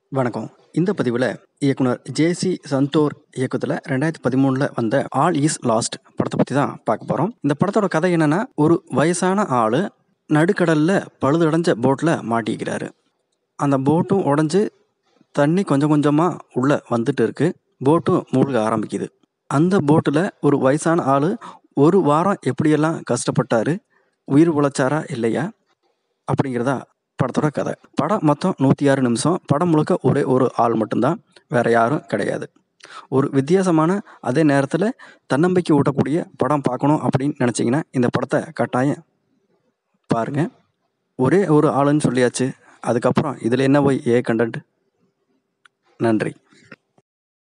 வணக்கம் இந்த பதிவில் இயக்குனர் ஜேசி சந்தோர் இயக்கத்தில் ரெண்டாயிரத்தி பதிமூணில் வந்த ஆல் இஸ் லாஸ்ட் படத்தை பற்றி தான் பார்க்க போகிறோம் இந்த படத்தோட கதை என்னென்னா ஒரு வயசான ஆள் நடுக்கடலில் பழுதடைஞ்ச போட்டில் மாட்டிக்கிறாரு அந்த போட்டும் உடஞ்சி தண்ணி கொஞ்சம் கொஞ்சமாக உள்ளே வந்துட்டு இருக்கு போட்டும் மூழ்க ஆரம்பிக்குது அந்த போட்டில் ஒரு வயசான ஆள் ஒரு வாரம் எப்படியெல்லாம் கஷ்டப்பட்டாரு உயிர் உழைச்சாரா இல்லையா அப்படிங்கிறதா படத்தோட கதை படம் மொத்தம் நூற்றி ஆறு நிமிஷம் படம் முழுக்க ஒரே ஒரு ஆள் மட்டும்தான் வேறு யாரும் கிடையாது ஒரு வித்தியாசமான அதே நேரத்தில் தன்னம்பிக்கை ஊட்டக்கூடிய படம் பார்க்கணும் அப்படின்னு நினச்சிங்கன்னா இந்த படத்தை கட்டாயம் பாருங்கள் ஒரே ஒரு ஆளுன்னு சொல்லியாச்சு அதுக்கப்புறம் இதில் என்ன போய் ஏ கண்டென்ட் நன்றி